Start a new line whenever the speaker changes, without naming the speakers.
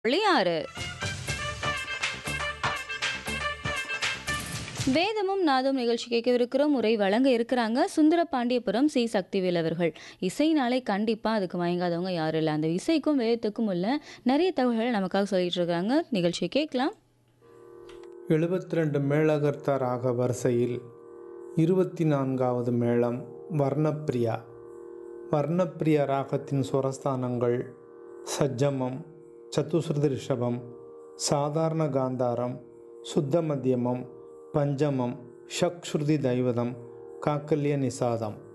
ஆறு வேதமும் நாதம் நிகழ்ச்சி கேட்கவிருக்கிறோம் உரை வழங்க இருக்கிறாங்க சுந்தர பாண்டியபுரம் சி சக்திவேல் அவர்கள் இசைனாலே கண்டிப்பாக அதுக்கு மயங்காதவங்க யாரும் இல்லை அந்த இசைக்கும் வேதத்துக்கும் உள்ள நிறைய தகவல்களை நமக்காக சொல்லிட்டு இருக்காங்க நிகழ்ச்சியை கேட்கலாம்
எழுபத்தி ரெண்டு மேளகர்த்த ராக வரிசையில் இருபத்தி நான்காவது மேளம் வர்ணப்பிரியா வர்ணப்பிரிய ராகத்தின் சுரஸ்தானங்கள் சஜ்ஜமம் சத்துஸ்ருதி ரிஷபம் சாதாரண காந்தாரம் சுத்த மத்தியமம் பஞ்சமம் ஷக்ஸ்ருதி தைவதம் காக்கல்ய நிசாதம்